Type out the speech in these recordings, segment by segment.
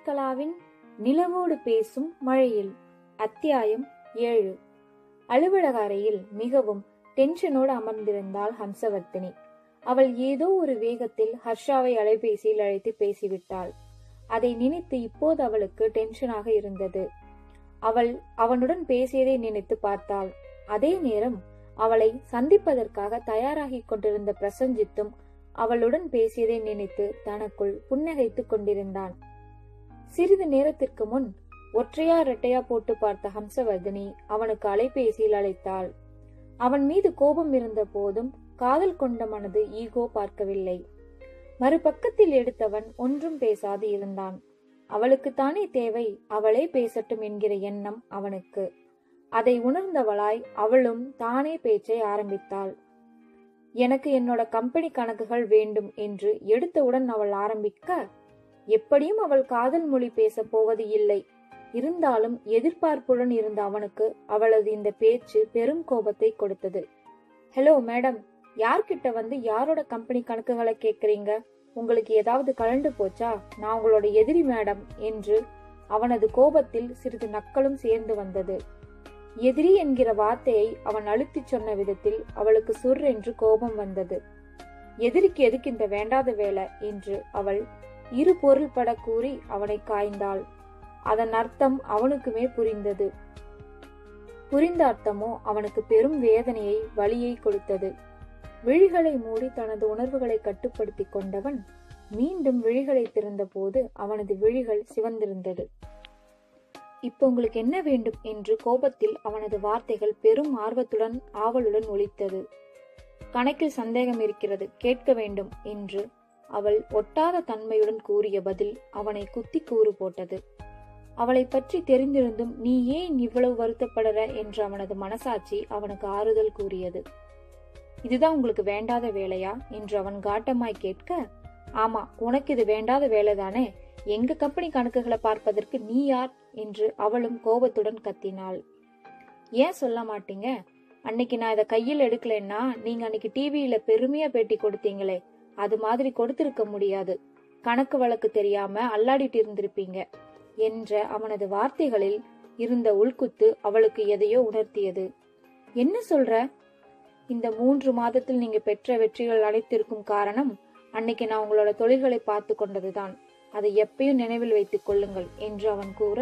சசிகலாவின் நிலவோடு பேசும் மழையில் அத்தியாயம் ஏழு அலுவலக அறையில் மிகவும் டென்ஷனோடு அமர்ந்திருந்தாள் ஹம்சவர்த்தினி அவள் ஏதோ ஒரு வேகத்தில் ஹர்ஷாவை அலைபேசியில் அழைத்து பேசிவிட்டாள் அதை நினைத்து இப்போது அவளுக்கு டென்ஷனாக இருந்தது அவள் அவனுடன் பேசியதை நினைத்து பார்த்தாள் அதே நேரம் அவளை சந்திப்பதற்காக தயாராகிக் கொண்டிருந்த பிரசஞ்சித்தும் அவளுடன் பேசியதை நினைத்து தனக்குள் புன்னகைத்துக் கொண்டிருந்தான் சிறிது நேரத்திற்கு முன் ஒற்றையா இரட்டையா போட்டு பார்த்த ஹம்சவர்தினி அவனுக்கு அலைபேசியில் அழைத்தாள் அவன் மீது கோபம் இருந்த போதும் காதல் கொண்ட மனது ஈகோ பார்க்கவில்லை மறுபக்கத்தில் எடுத்தவன் ஒன்றும் பேசாது இருந்தான் அவளுக்குத்தானே தேவை அவளே பேசட்டும் என்கிற எண்ணம் அவனுக்கு அதை உணர்ந்தவளாய் அவளும் தானே பேச்சை ஆரம்பித்தாள் எனக்கு என்னோட கம்பெனி கணக்குகள் வேண்டும் என்று எடுத்தவுடன் அவள் ஆரம்பிக்க எப்படியும் அவள் காதல் மொழி பேசப் போவது இல்லை இருந்தாலும் எதிர்பார்ப்புடன் இருந்த அவனுக்கு அவளது இந்த பேச்சு பெரும் கோபத்தை கொடுத்தது ஹலோ மேடம் யார்கிட்ட வந்து யாரோட கம்பெனி கணக்குகளை கேக்குறீங்க உங்களுக்கு ஏதாவது கலண்டு போச்சா நான் உங்களோட எதிரி மேடம் என்று அவனது கோபத்தில் சிறிது நக்களும் சேர்ந்து வந்தது எதிரி என்கிற வார்த்தையை அவன் அழுத்திச் சொன்ன விதத்தில் அவளுக்கு சுர் என்று கோபம் வந்தது எதிரிக்கு எதுக்கு இந்த வேண்டாத வேலை என்று அவள் இரு பொருள் பட கூறி அவனை காய்ந்தாள் அதன் அர்த்தம் அவனுக்குமே புரிந்தது புரிந்த அர்த்தமோ அவனுக்கு பெரும் வேதனையை வலியை கொடுத்தது விழிகளை மூடி தனது உணர்வுகளை கட்டுப்படுத்தி கொண்டவன் மீண்டும் விழிகளை திறந்தபோது அவனது விழிகள் சிவந்திருந்தது இப்போ உங்களுக்கு என்ன வேண்டும் என்று கோபத்தில் அவனது வார்த்தைகள் பெரும் ஆர்வத்துடன் ஆவலுடன் ஒலித்தது கணக்கில் சந்தேகம் இருக்கிறது கேட்க வேண்டும் என்று அவள் ஒட்டாத தன்மையுடன் கூறிய பதில் அவனை குத்தி கூறு போட்டது அவளை பற்றி தெரிந்திருந்தும் நீ ஏன் இவ்வளவு வருத்தப்படுற என்று அவனது மனசாட்சி அவனுக்கு ஆறுதல் கூறியது இதுதான் உங்களுக்கு வேண்டாத வேலையா என்று அவன் காட்டமாய் கேட்க ஆமா உனக்கு இது வேண்டாத வேலைதானே எங்க கம்பெனி கணக்குகளை பார்ப்பதற்கு நீ யார் என்று அவளும் கோபத்துடன் கத்தினாள் ஏன் சொல்ல மாட்டீங்க அன்னைக்கு நான் இதை கையில் எடுக்கலைன்னா நீங்க அன்னைக்கு டிவியில பெருமையா பேட்டி கொடுத்தீங்களே அது மாதிரி கொடுத்திருக்க முடியாது கணக்கு வழக்கு தெரியாம அல்லாடிட்டு இருந்திருப்பீங்க என்ற அவனது வார்த்தைகளில் இருந்த உள்குத்து அவளுக்கு எதையோ உணர்த்தியது என்ன சொல்ற இந்த மூன்று மாதத்தில் நீங்க பெற்ற வெற்றிகள் அனைத்திற்கும் காரணம் அன்னைக்கு நான் உங்களோட தொழில்களை பார்த்து கொண்டதுதான் அதை எப்பயும் நினைவில் வைத்துக் கொள்ளுங்கள் என்று அவன் கூற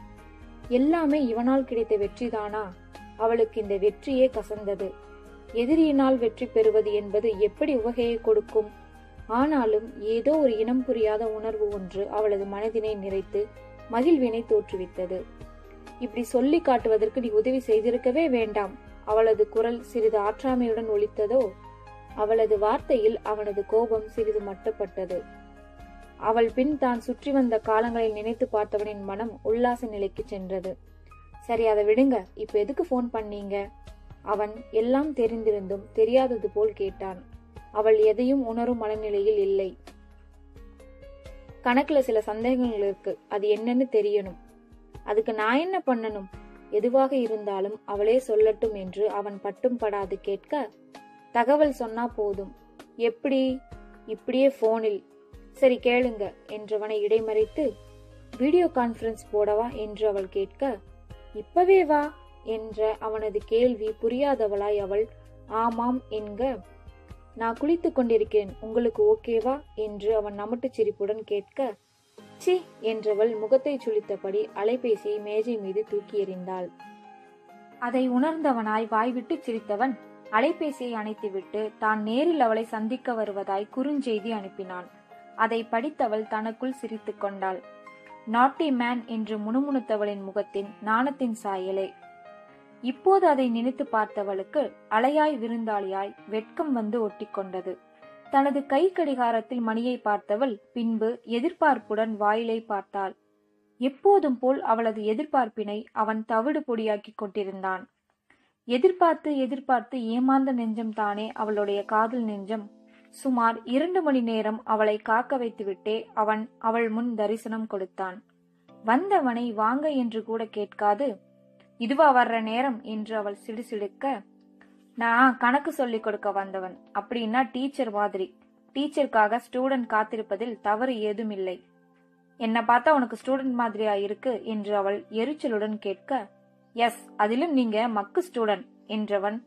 எல்லாமே இவனால் கிடைத்த வெற்றிதானா அவளுக்கு இந்த வெற்றியே கசந்தது எதிரியினால் வெற்றி பெறுவது என்பது எப்படி உவகையை கொடுக்கும் ஆனாலும் ஏதோ ஒரு இனம் புரியாத உணர்வு ஒன்று அவளது மனதினை நிறைத்து மகிழ்வினை தோற்றுவித்தது இப்படி சொல்லி காட்டுவதற்கு நீ உதவி செய்திருக்கவே வேண்டாம் அவளது குரல் சிறிது ஆற்றாமையுடன் ஒலித்ததோ அவளது வார்த்தையில் அவனது கோபம் சிறிது மட்டுப்பட்டது அவள் பின் தான் சுற்றி வந்த காலங்களை நினைத்து பார்த்தவனின் மனம் உல்லாச நிலைக்கு சென்றது சரி அதை விடுங்க இப்ப எதுக்கு ஃபோன் பண்ணீங்க அவன் எல்லாம் தெரிந்திருந்தும் தெரியாதது போல் கேட்டான் அவள் எதையும் உணரும் மனநிலையில் இல்லை கணக்குல சில சந்தேகங்கள் இருக்கு அது என்னன்னு தெரியணும் அதுக்கு நான் என்ன பண்ணணும் எதுவாக இருந்தாலும் அவளே சொல்லட்டும் என்று அவன் பட்டும் படாது கேட்க தகவல் சொன்னா போதும் எப்படி இப்படியே போனில் சரி கேளுங்க என்றவனை இடைமறித்து வீடியோ கான்ஃபரன்ஸ் போடவா என்று அவள் கேட்க இப்பவே வா என்ற அவனது கேள்வி புரியாதவளாய் அவள் ஆமாம் என்க நான் குளித்துக் கொண்டிருக்கிறேன் உங்களுக்கு ஓகேவா என்று அவன் நமட்டுச் சிரிப்புடன் கேட்க சி என்றவள் முகத்தை சுளித்தபடி அலைபேசியை மேஜை மீது தூக்கி எறிந்தாள் அதை உணர்ந்தவனாய் வாய்விட்டு சிரித்தவன் அலைபேசியை அணைத்துவிட்டு தான் நேரில் அவளை சந்திக்க வருவதாய் குறுஞ்செய்தி அனுப்பினான் அதை படித்தவள் தனக்குள் சிரித்துக் கொண்டாள் நாட்டி மேன் என்று முணுமுணுத்தவளின் முகத்தின் நாணத்தின் சாயலே இப்போது அதை நினைத்து பார்த்தவளுக்கு அலையாய் விருந்தாளியாய் வெட்கம் வந்து ஒட்டிக்கொண்டது தனது கை கடிகாரத்தில் மணியை பார்த்தவள் பின்பு எதிர்பார்ப்புடன் வாயிலை பார்த்தாள் எப்போதும் போல் அவளது எதிர்பார்ப்பினை அவன் தவிடு பொடியாக்கிக் கொண்டிருந்தான் எதிர்பார்த்து எதிர்பார்த்து ஏமாந்த நெஞ்சம் தானே அவளுடைய காதல் நெஞ்சம் சுமார் இரண்டு மணி நேரம் அவளை காக்க வைத்துவிட்டே அவன் அவள் முன் தரிசனம் கொடுத்தான் வந்தவனை வாங்க என்று கூட கேட்காது இதுவா வர்ற நேரம் என்று அவள் சிடுசிடுக்க நான் கணக்கு சொல்லிக் கொடுக்க வந்தவன் அப்படின்னா டீச்சர் மாதிரி டீச்சருக்காக ஸ்டூடெண்ட் காத்திருப்பதில் தவறு ஏதுமில்லை என்ன பார்த்தா உனக்கு ஸ்டூடெண்ட் மாதிரியா இருக்கு என்று அவள் எரிச்சலுடன் கேட்க எஸ் அதிலும் நீங்க மக்கு ஸ்டூடெண்ட் என்றவன்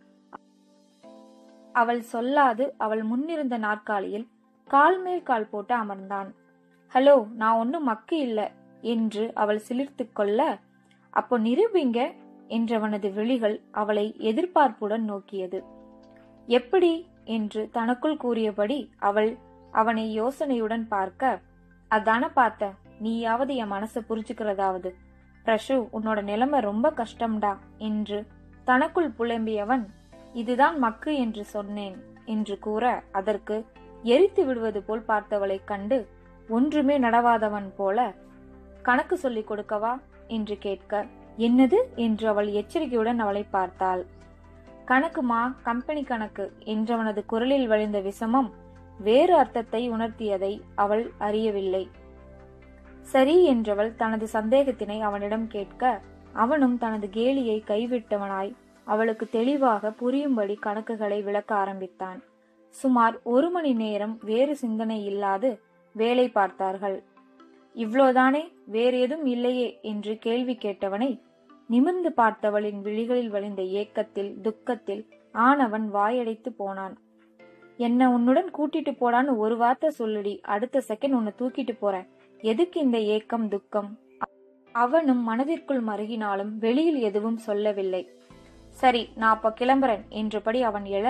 அவள் சொல்லாது அவள் முன்னிருந்த நாற்காலியில் கால் மேல் கால் போட்டு அமர்ந்தான் ஹலோ நான் ஒன்னும் மக்கு இல்ல என்று அவள் சிலிர்த்துக் கொள்ள அப்போ நிரூபிங்க என்றவனது விழிகள் அவளை எதிர்பார்ப்புடன் நோக்கியது எப்படி என்று தனக்குள் கூறியபடி அவள் அவனை யோசனையுடன் பார்க்க அதான பார்த்த நீயாவது என் மனசை புரிஞ்சுக்கிறதாவது பிரஷு உன்னோட நிலைமை ரொம்ப கஷ்டம்டா என்று தனக்குள் புலம்பியவன் இதுதான் மக்கு என்று சொன்னேன் என்று கூற அதற்கு எரித்து விடுவது போல் பார்த்தவளைக் கண்டு ஒன்றுமே நடவாதவன் போல கணக்கு சொல்லிக் கொடுக்கவா என்று கேட்க என்னது என்று அவள் எச்சரிக்கையுடன் அவளை பார்த்தாள் கணக்குமா கம்பெனி கணக்கு என்றவனது குரலில் வழிந்த விஷமம் வேறு அர்த்தத்தை உணர்த்தியதை அவள் அறியவில்லை சரி என்றவள் தனது சந்தேகத்தினை அவனிடம் கேட்க அவனும் தனது கேலியை கைவிட்டவனாய் அவளுக்கு தெளிவாக புரியும்படி கணக்குகளை விளக்க ஆரம்பித்தான் சுமார் ஒரு மணி நேரம் வேறு சிந்தனை இல்லாது வேலை பார்த்தார்கள் இவ்வளோதானே வேறு எதுவும் இல்லையே என்று கேள்வி கேட்டவனை நிமிர்ந்து பார்த்தவளின் விழிகளில் வழிந்த ஏக்கத்தில் துக்கத்தில் ஆனவன் வாயடைத்து போனான் என்ன உன்னுடன் கூட்டிட்டு போடான்னு ஒரு வார்த்தை சொல்லுடி அடுத்த செகண்ட் உன்னை தூக்கிட்டு போறேன் எதுக்கு இந்த ஏக்கம் துக்கம் அவனும் மனதிற்குள் மருகினாலும் வெளியில் எதுவும் சொல்லவில்லை சரி நான் அப்ப கிளம்புறேன் என்றபடி அவன் எழ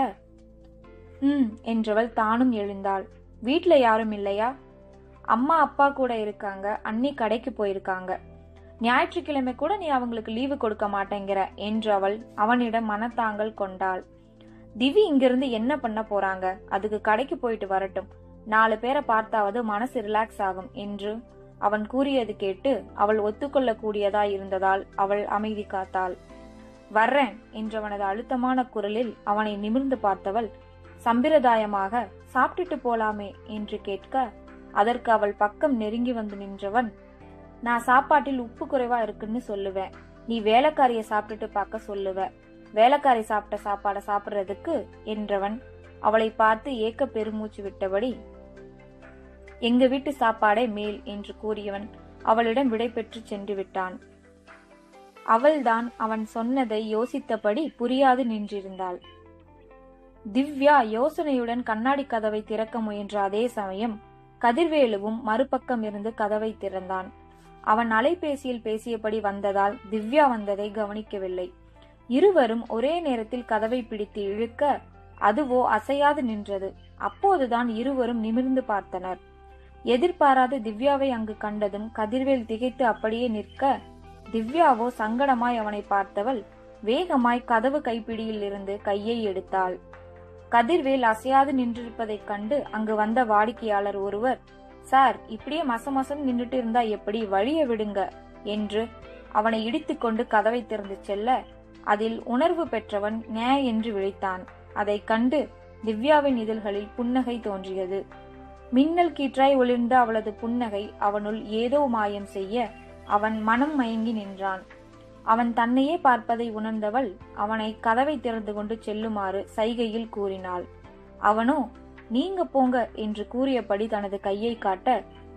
ம் என்றவள் தானும் எழுந்தாள் வீட்ல யாரும் இல்லையா அம்மா அப்பா கூட இருக்காங்க அண்ணி கடைக்கு போயிருக்காங்க ஞாயிற்றுக்கிழமை கூட நீ அவங்களுக்கு லீவு கொடுக்க மாட்டேங்கிற என்று அவள் அவனிடம் மனத்தாங்கல் கொண்டாள் திவி இங்கிருந்து என்ன பண்ண போறாங்க அதுக்கு கடைக்கு போயிட்டு வரட்டும் நாலு பேரை பார்த்தாவது மனசு ரிலாக்ஸ் ஆகும் என்று அவன் கூறியது கேட்டு அவள் ஒத்துக்கொள்ள கூடியதா இருந்ததால் அவள் அமைதி காத்தாள் வர்றேன் என்றவனது அழுத்தமான குரலில் அவனை நிமிர்ந்து பார்த்தவள் சம்பிரதாயமாக சாப்பிட்டுட்டு போலாமே என்று கேட்க அதற்கு அவள் பக்கம் நெருங்கி வந்து நின்றவன் நான் சாப்பாட்டில் உப்பு குறைவா இருக்குன்னு சொல்லுவேன் நீ வேலைக்காரிய சாப்பிட்டுட்டு பார்க்க சொல்லுவ வேலைக்காரி சாப்பிட்ட சாப்பாடை சாப்பிடுறதுக்கு என்றவன் அவளை பார்த்து ஏக்க பெருமூச்சு விட்டபடி எங்க வீட்டு சாப்பாடே மேல் என்று கூறியவன் அவளிடம் விடை பெற்று சென்று விட்டான் அவள்தான் அவன் சொன்னதை யோசித்தபடி புரியாது நின்றிருந்தாள் திவ்யா யோசனையுடன் கண்ணாடி கதவை திறக்க முயன்ற அதே சமயம் கதிர்வேலுவும் மறுபக்கம் இருந்து கதவை திறந்தான் அவன் அலைபேசியில் பேசியபடி வந்ததால் திவ்யா வந்ததை கவனிக்கவில்லை இருவரும் ஒரே நேரத்தில் கதவை பிடித்து இழுக்க அதுவோ அசையாது நின்றது அப்போதுதான் இருவரும் நிமிர்ந்து பார்த்தனர் எதிர்பாராத திவ்யாவை அங்கு கண்டதும் கதிர்வேல் திகைத்து அப்படியே நிற்க திவ்யாவோ சங்கடமாய் அவனை பார்த்தவள் வேகமாய் கதவு கைப்பிடியில் இருந்து கையை எடுத்தாள் கதிர்வேல் அசையாது நின்றிருப்பதைக் கண்டு அங்கு வந்த வாடிக்கையாளர் ஒருவர் சார் இப்படியே மசமசம் நின்றுட்டு இருந்தா எப்படி வழிய விடுங்க என்று அவனை இடித்துக்கொண்டு கதவை திறந்து செல்ல அதில் உணர்வு பெற்றவன் நே என்று விழித்தான் அதைக் கண்டு திவ்யாவின் இதழ்களில் புன்னகை தோன்றியது மின்னல் கீற்றாய் ஒளிர்ந்த அவளது புன்னகை அவனுள் ஏதோ மாயம் செய்ய அவன் மனம் மயங்கி நின்றான் அவன் தன்னையே பார்ப்பதை உணர்ந்தவள் அவனை கதவை திறந்து கொண்டு செல்லுமாறு சைகையில் கூறினாள் அவனோ நீங்க போங்க என்று கூறியபடி தனது கையை காட்ட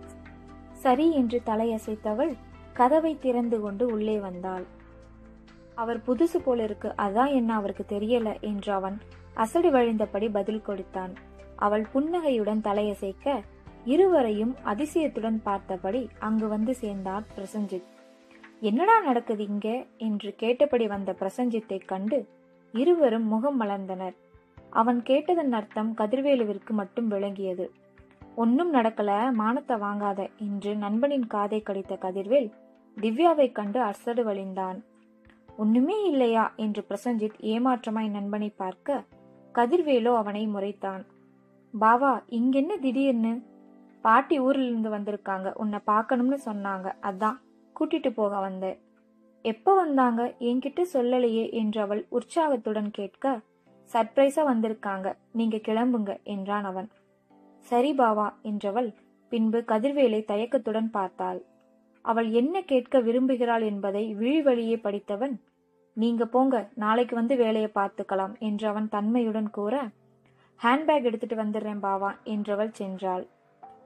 சரி என்று தலையசைத்தவள் கதவை திறந்து கொண்டு உள்ளே வந்தாள் அவர் புதுசு போல இருக்கு அதான் என்ன அவருக்கு தெரியல என்று அவன் அசடு வழிந்தபடி பதில் கொடுத்தான் அவள் புன்னகையுடன் தலையசைக்க இருவரையும் அதிசயத்துடன் பார்த்தபடி அங்கு வந்து சேர்ந்தார் பிரசஞ்சித் என்னடா நடக்குது இங்க என்று கேட்டபடி வந்த பிரசஞ்சித்தை கண்டு இருவரும் முகம் மலர்ந்தனர் அவன் கேட்டதன் அர்த்தம் கதிர்வேலுவிற்கு மட்டும் விளங்கியது ஒன்னும் நடக்கல மானத்தை வாங்காத என்று நண்பனின் காதை கடித்த கதிர்வேல் திவ்யாவை கண்டு அசடு வழிந்தான் ஒண்ணுமே இல்லையா என்று பிரசஞ்சித் ஏமாற்றமாய் நண்பனை பார்க்க கதிர்வேலோ அவனை முறைத்தான் பாவா இங்கென்ன திடீர்னு பாட்டி ஊர்ல இருந்து வந்திருக்காங்க உன்னை பார்க்கணும்னு சொன்னாங்க அதான் கூட்டிட்டு போக வந்தேன் எப்ப வந்தாங்க என்கிட்ட சொல்லலையே என்று அவள் உற்சாகத்துடன் கேட்க சர்ப்ரைஸா வந்திருக்காங்க நீங்க கிளம்புங்க என்றான் அவன் சரி பாவா என்றவள் பின்பு கதிர்வேலை தயக்கத்துடன் பார்த்தாள் அவள் என்ன கேட்க விரும்புகிறாள் என்பதை விழிவழியே படித்தவன் நீங்க போங்க நாளைக்கு வந்து வேலையை பார்த்துக்கலாம் என்று அவன் தன்மையுடன் கூற ஹேண்ட்பேக் எடுத்துட்டு வந்துடுறேன் பாவா என்றவள் சென்றாள்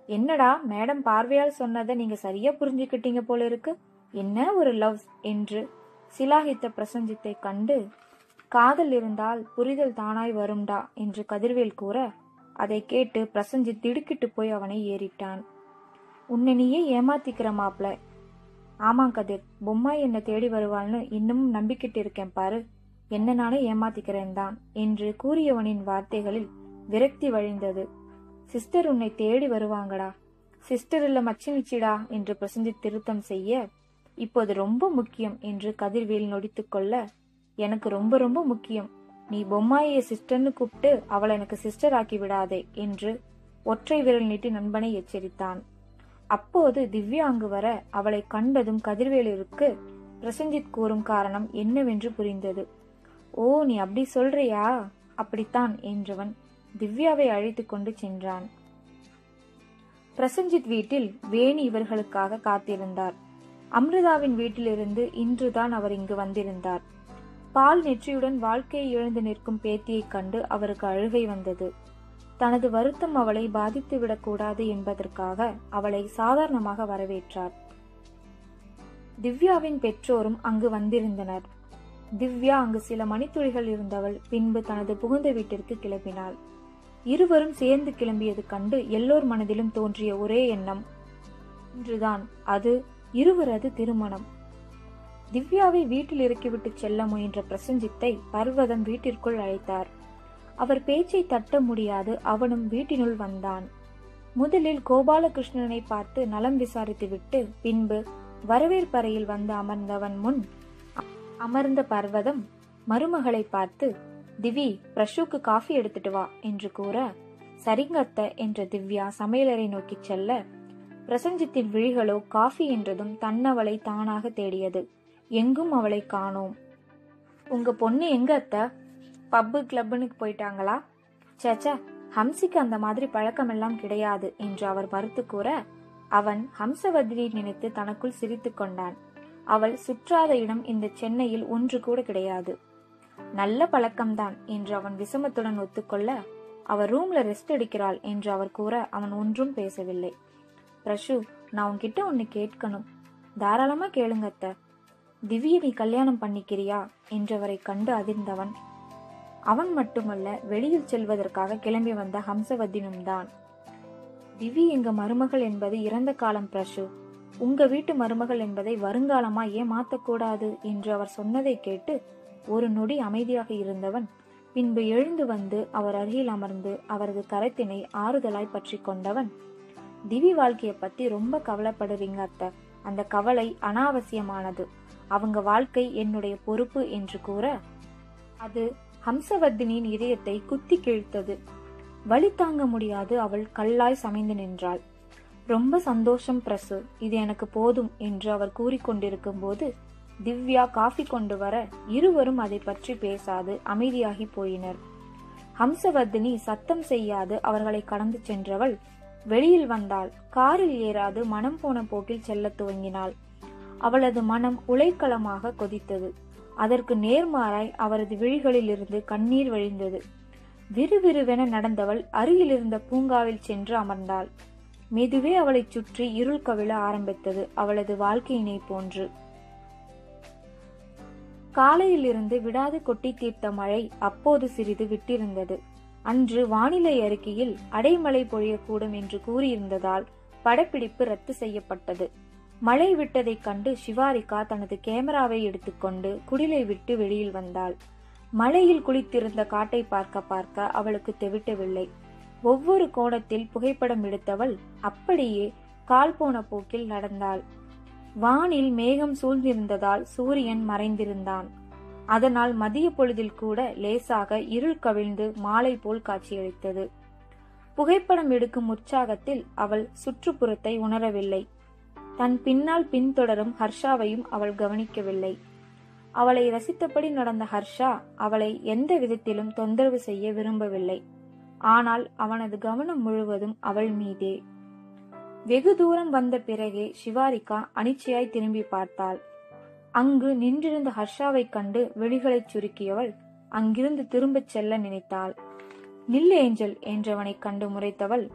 என்னடா மேடம் பார்வையால் சொன்னதை நீங்க சரியா புரிஞ்சுக்கிட்டீங்க போல இருக்கு என்ன ஒரு லவ் என்று சிலாகித்த பிரசஞ்சித்தை கண்டு காதல் இருந்தால் புரிதல் தானாய் வரும்டா என்று கதிர்வேல் கூற அதை கேட்டு பிரசஞ்சித் திடுக்கிட்டு போய் அவனை ஏறிட்டான் உன்னை நீயே ஏமாத்திக்கிற மாப்ள ஆமாம் கதிர் பொம்மாய் என்னை தேடி வருவாள்னு இன்னமும் நம்பிக்கிட்டு இருக்கேன் பாரு என்ன நானே ஏமாத்திக்கிறேன் தான் என்று கூறியவனின் வார்த்தைகளில் விரக்தி வழிந்தது சிஸ்டர் உன்னை தேடி வருவாங்கடா சிஸ்டர் இல்ல மச்சினிச்சிடா என்று பிரசஞ்சித் திருத்தம் செய்ய இப்போது ரொம்ப முக்கியம் என்று கதிர்வேல் நொடித்துக் கொள்ள எனக்கு ரொம்ப ரொம்ப முக்கியம் நீ பொம்மாயை சிஸ்டர்னு கூப்பிட்டு அவளை எனக்கு சிஸ்டர் ஆக்கி விடாதே என்று ஒற்றை விரல் நீட்டி நண்பனை எச்சரித்தான் அப்போது திவ்யா அங்கு வர அவளை கண்டதும் கதிர்வேலிற்கு பிரசஞ்சித் கூறும் காரணம் என்னவென்று புரிந்தது ஓ நீ அப்படி சொல்றியா அப்படித்தான் என்றவன் திவ்யாவை அழைத்து கொண்டு சென்றான் பிரசஞ்சித் வீட்டில் வேணி இவர்களுக்காக காத்திருந்தார் அம்ருதாவின் வீட்டிலிருந்து இன்றுதான் அவர் இங்கு வந்திருந்தார் பால் நெற்றியுடன் வாழ்க்கையை இழந்து நிற்கும் பேத்தியைக் கண்டு அவருக்கு அழுகை வந்தது தனது வருத்தம் அவளை பாதித்துவிடக் கூடாது என்பதற்காக அவளை சாதாரணமாக வரவேற்றார் திவ்யாவின் பெற்றோரும் அங்கு வந்திருந்தனர் திவ்யா அங்கு சில மணித்துளிகள் இருந்தவள் பின்பு தனது புகுந்த வீட்டிற்கு கிளம்பினாள் இருவரும் சேர்ந்து கிளம்பியது கண்டு எல்லோர் மனதிலும் தோன்றிய ஒரே எண்ணம் இன்றுதான் அது இருவரது திருமணம் திவ்யாவை வீட்டில் இறக்கிவிட்டு செல்ல முயன்ற பிரசஞ்சித்தை பர்வதம் வீட்டிற்குள் அழைத்தார் அவர் பேச்சை தட்ட முடியாது அவனும் வீட்டினுள் வந்தான் முதலில் கோபாலகிருஷ்ணனை பார்த்து நலம் விசாரித்துவிட்டு பின்பு வரவேற்பறையில் வந்து அமர்ந்தவன் முன் அமர்ந்த பர்வதம் மருமகளை பார்த்து திவி பிரஷுக்கு காஃபி எடுத்துட்டு வா என்று கூற சரிங்க அத்தை என்ற திவ்யா சமையலறை நோக்கிச் செல்ல பிரசஞ்சித்தின் விழிகளோ காஃபி என்றதும் தன்னவளை தானாக தேடியது எங்கும் அவளை காணோம் உங்க பொண்ணு எங்க அத்தை பப்பு கிளப்புன்னு போயிட்டாங்களா சேச்சா ஹம்சிக்கு அந்த மாதிரி பழக்கமெல்லாம் கிடையாது என்று அவர் மறுத்து கூற அவன் ஹம்சவதியை நினைத்து தனக்குள் சிரித்துக் கொண்டான் அவள் சுற்றாத இடம் இந்த சென்னையில் ஒன்று கூட கிடையாது நல்ல பழக்கம்தான் என்று அவன் விசமத்துடன் ஒத்துக்கொள்ள அவர் ரூம்ல ரெஸ்ட் எடுக்கிறாள் என்று அவர் கூற அவன் ஒன்றும் பேசவில்லை பிரஷு நான் உன்கிட்ட ஒன்னு கேட்கணும் தாராளமா கேளுங்க அத்தை திவ்ய நீ கல்யாணம் பண்ணிக்கிறியா என்றவரை கண்டு அதிர்ந்தவன் அவன் மட்டுமல்ல வெளியில் செல்வதற்காக கிளம்பி வந்த ஹம்சவதினும் தான் திவி எங்க மருமகள் என்பது இறந்த காலம் பிரஷு உங்க வீட்டு மருமகள் என்பதை வருங்காலமா ஏன் மாத்தக்கூடாது என்று அவர் சொன்னதை கேட்டு ஒரு நொடி அமைதியாக இருந்தவன் பின்பு எழுந்து வந்து அவர் அருகில் அமர்ந்து அவரது கரத்தினை ஆறுதலாய் பற்றி கொண்டவன் திவி வாழ்க்கைய பத்தி ரொம்ப கவலைப்படுறீங்க அத்தை அந்த கவலை அனாவசியமானது அவங்க வாழ்க்கை என்னுடைய பொறுப்பு என்று கூற அது ஹம்சவர்தினியின் இதயத்தை குத்தி கிழித்தது வலி தாங்க முடியாது அவள் கல்லாய் சமைந்து நின்றாள் ரொம்ப சந்தோஷம் பிரசு இது எனக்கு போதும் என்று அவர் கூறிக்கொண்டிருக்கும் போது திவ்யா காஃபி கொண்டு வர இருவரும் அதை பற்றி பேசாது அமைதியாகி போயினர் ஹம்சவர்தினி சத்தம் செய்யாது அவர்களை கடந்து சென்றவள் வெளியில் வந்தாள் காரில் ஏறாது மனம் போன போக்கில் செல்லத் துவங்கினாள் அவளது மனம் உலைக்களமாக கொதித்தது அதற்கு நேர்மாறாய் அவரது விழிகளில் இருந்து கண்ணீர் வழிந்தது விறுவிறுவென நடந்தவள் அருகில் இருந்த பூங்காவில் சென்று அமர்ந்தாள் மெதுவே அவளைச் சுற்றி இருள் கவிழ ஆரம்பித்தது அவளது வாழ்க்கையினை போன்று காலையிலிருந்து விடாது கொட்டி தீர்த்த மழை அப்போது சிறிது விட்டிருந்தது அன்று வானிலை அறிக்கையில் அடைமழை பொழியக்கூடும் என்று கூறியிருந்ததால் படப்பிடிப்பு ரத்து செய்யப்பட்டது மழை விட்டதைக் கண்டு சிவாரிகா தனது கேமராவை எடுத்துக்கொண்டு குடிலை விட்டு வெளியில் வந்தாள் மழையில் குளித்திருந்த காட்டை பார்க்க பார்க்க அவளுக்கு தெவிட்டவில்லை ஒவ்வொரு கோணத்தில் புகைப்படம் எடுத்தவள் அப்படியே கால் போன போக்கில் நடந்தாள் வானில் மேகம் சூழ்ந்திருந்ததால் சூரியன் மறைந்திருந்தான் அதனால் மதிய பொழுதில் கூட லேசாக இருள் கவிழ்ந்து மாலை போல் காட்சியளித்தது புகைப்படம் எடுக்கும் உற்சாகத்தில் அவள் சுற்றுப்புறத்தை உணரவில்லை தன் பின்னால் பின்தொடரும் ஹர்ஷாவையும் அவள் கவனிக்கவில்லை அவளை ரசித்தபடி நடந்த ஹர்ஷா அவளை எந்த விதத்திலும் தொந்தரவு செய்ய விரும்பவில்லை ஆனால் அவனது கவனம் முழுவதும் அவள் மீதே வெகு தூரம் வந்த பிறகே சிவாரிகா அனிச்சையாய் திரும்பி பார்த்தாள் அங்கு நின்றிருந்த ஹர்ஷாவைக் கண்டு விழிகளைச் சுருக்கியவள் அங்கிருந்து திரும்பச் செல்ல நினைத்தாள் நில் ஏஞ்சல் என்றவனைக் கண்டு முறைத்தவள்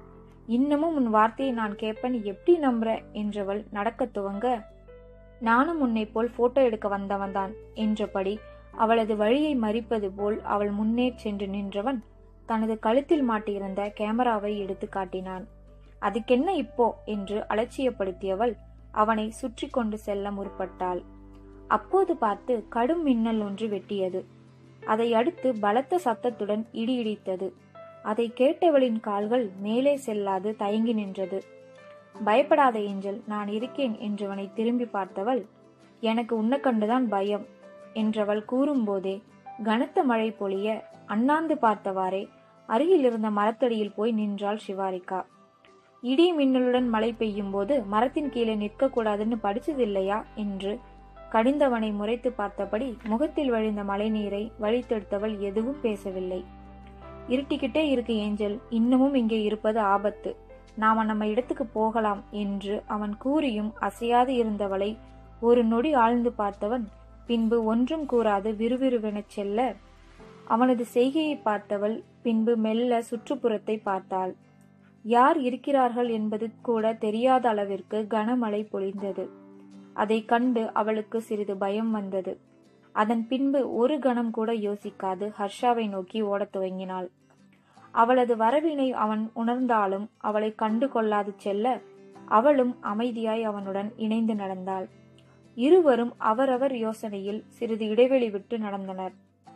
இன்னமும் உன் வார்த்தையை நான் கேட்பேன் எப்படி நம்புற என்றவள் நடக்கத் துவங்க நானும் உன்னை போல் போட்டோ எடுக்க வந்தவன் தான் என்றபடி அவளது வழியை மறிப்பது போல் அவள் முன்னே சென்று நின்றவன் தனது கழுத்தில் மாட்டியிருந்த கேமராவை எடுத்து காட்டினான் அதுக்கென்ன இப்போ என்று அலட்சியப்படுத்தியவள் அவனை சுற்றி கொண்டு செல்ல முற்பட்டாள் அப்போது பார்த்து கடும் மின்னல் ஒன்று வெட்டியது அதை அடுத்து பலத்த சத்தத்துடன் இடி இடித்தது அதை கேட்டவளின் கால்கள் மேலே செல்லாது தயங்கி நின்றது பயப்படாத ஏஞ்சல் நான் இருக்கேன் என்றவனை திரும்பி பார்த்தவள் எனக்கு உன்னை கண்டுதான் பயம் என்றவள் கூறும்போதே கனத்த மழை பொழிய அண்ணாந்து பார்த்தவாறே அருகில் இருந்த மரத்தடியில் போய் நின்றாள் சிவாரிகா இடி மின்னலுடன் மழை பெய்யும் போது மரத்தின் கீழே நிற்க கூடாதுன்னு படிச்சதில்லையா என்று கடிந்தவனை முறைத்து பார்த்தபடி முகத்தில் வழிந்த மழை நீரை வழித்தெடுத்தவள் எதுவும் பேசவில்லை இருட்டிக்கிட்டே இருக்கு ஏஞ்சல் இன்னமும் இங்கே இருப்பது ஆபத்து நாம நம்ம இடத்துக்கு போகலாம் என்று அவன் கூறியும் அசையாது இருந்தவளை ஒரு நொடி ஆழ்ந்து பார்த்தவன் பின்பு ஒன்றும் கூறாது விறுவிறுவெனச் செல்ல அவனது செய்கையை பார்த்தவள் பின்பு மெல்ல சுற்றுப்புறத்தை பார்த்தாள் யார் இருக்கிறார்கள் என்பது கூட தெரியாத அளவிற்கு கனமழை பொழிந்தது அதை கண்டு அவளுக்கு சிறிது பயம் வந்தது அதன் பின்பு ஒரு கணம் கூட யோசிக்காது ஹர்ஷாவை நோக்கி ஓடத் துவங்கினாள் அவளது வரவினை அவன் உணர்ந்தாலும் அவளை கண்டு கொள்ளாது செல்ல அவளும் அமைதியாய் அவனுடன் இணைந்து நடந்தாள் இருவரும் அவரவர் யோசனையில் சிறிது இடைவெளி விட்டு நடந்தனர்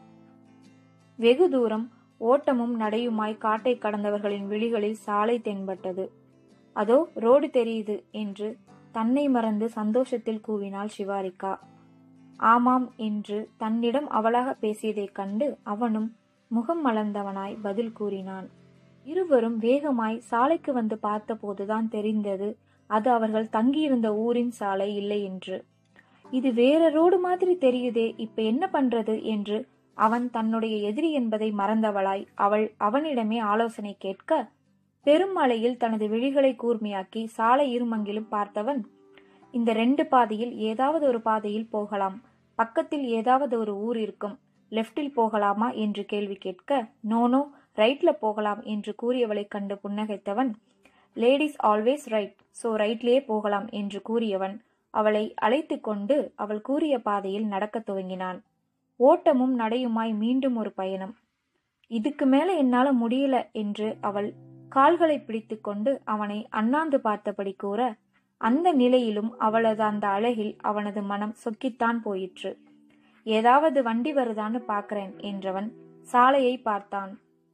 வெகு தூரம் ஓட்டமும் நடையுமாய் காட்டை கடந்தவர்களின் விழிகளில் சாலை தென்பட்டது அதோ ரோடு தெரியுது என்று தன்னை மறந்து சந்தோஷத்தில் கூவினாள் சிவாரிகா ஆமாம் என்று தன்னிடம் அவளாக பேசியதைக் கண்டு அவனும் முகம் மலர்ந்தவனாய் பதில் கூறினான் இருவரும் வேகமாய் சாலைக்கு வந்து பார்த்தபோதுதான் தெரிந்தது அது அவர்கள் தங்கியிருந்த ஊரின் சாலை இல்லை என்று இது வேற ரோடு மாதிரி தெரியுதே இப்ப என்ன பண்றது என்று அவன் தன்னுடைய எதிரி என்பதை மறந்தவளாய் அவள் அவனிடமே ஆலோசனை கேட்க பெருமழையில் தனது விழிகளை கூர்மையாக்கி சாலை இருமங்கிலும் பார்த்தவன் இந்த ரெண்டு பாதையில் ஏதாவது ஒரு பாதையில் போகலாம் பக்கத்தில் ஏதாவது ஒரு ஊர் இருக்கும் லெஃப்டில் போகலாமா என்று கேள்வி கேட்க நோனோ ரைட்ல போகலாம் என்று கூறியவளைக் கண்டு புன்னகைத்தவன் லேடிஸ் ஆல்வேஸ் ரைட் சோ ரைட்லயே போகலாம் என்று கூறியவன் அவளை அழைத்து கொண்டு அவள் கூறிய பாதையில் நடக்கத் துவங்கினான் ஓட்டமும் நடையுமாய் மீண்டும் ஒரு பயணம் இதுக்கு மேல என்னால முடியல என்று அவள் கால்களை பிடித்துக்கொண்டு அவனை அண்ணாந்து பார்த்தபடி கூற அந்த நிலையிலும் அவளது அந்த அழகில் அவனது மனம் சொக்கித்தான் போயிற்று ஏதாவது வண்டி வருதான்னு பார்க்கறேன் என்றவன் சாலையை பார்த்தான்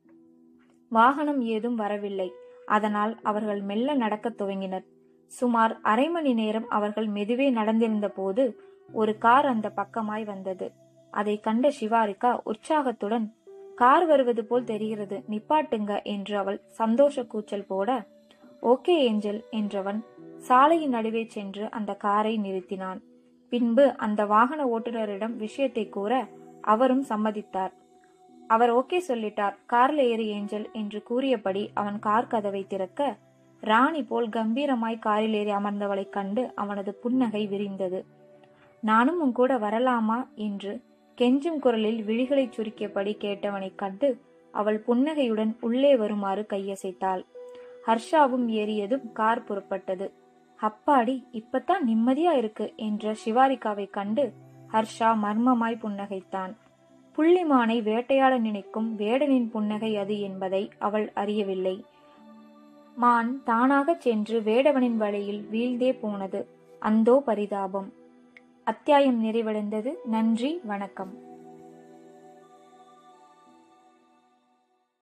வாகனம் ஏதும் வரவில்லை அதனால் அவர்கள் மெல்ல நடக்கத் துவங்கினர் சுமார் அரை மணி நேரம் அவர்கள் மெதுவே நடந்திருந்த போது ஒரு கார் அந்த பக்கமாய் வந்தது அதை கண்ட சிவாரிகா உற்சாகத்துடன் கார் வருவது போல் தெரிகிறது நிப்பாட்டுங்க என்று அவள் சந்தோஷ கூச்சல் போட ஓகே ஏஞ்சல் என்றவன் சாலையின் நடுவே சென்று அந்த காரை நிறுத்தினான் பின்பு அந்த வாகன ஓட்டுநரிடம் விஷயத்தை கூற அவரும் சம்மதித்தார் அவர் ஓகே சொல்லிட்டார் கார்ல ஏறு ஏஞ்சல் என்று கூறியபடி அவன் கார் கதவை திறக்க ராணி போல் கம்பீரமாய் காரில் ஏறி அமர்ந்தவளைக் கண்டு அவனது புன்னகை விரிந்தது நானும் உன் கூட வரலாமா என்று கெஞ்சும் குரலில் விழிகளைச் சுருக்கியபடி கேட்டவனைக் கண்டு அவள் புன்னகையுடன் உள்ளே வருமாறு கையசைத்தாள் ஹர்ஷாவும் ஏறியதும் கார் புறப்பட்டது அப்பாடி இப்பதான் நிம்மதியா இருக்கு என்ற சிவாரிகாவை கண்டு ஹர்ஷா மர்மமாய் புன்னகைத்தான் புள்ளிமானை வேட்டையாட நினைக்கும் வேடனின் புன்னகை அது என்பதை அவள் அறியவில்லை மான் தானாகச் சென்று வேடவனின் வழியில் வீழ்ந்தே போனது அந்தோ பரிதாபம் அத்தியாயம் நிறைவடைந்தது நன்றி வணக்கம்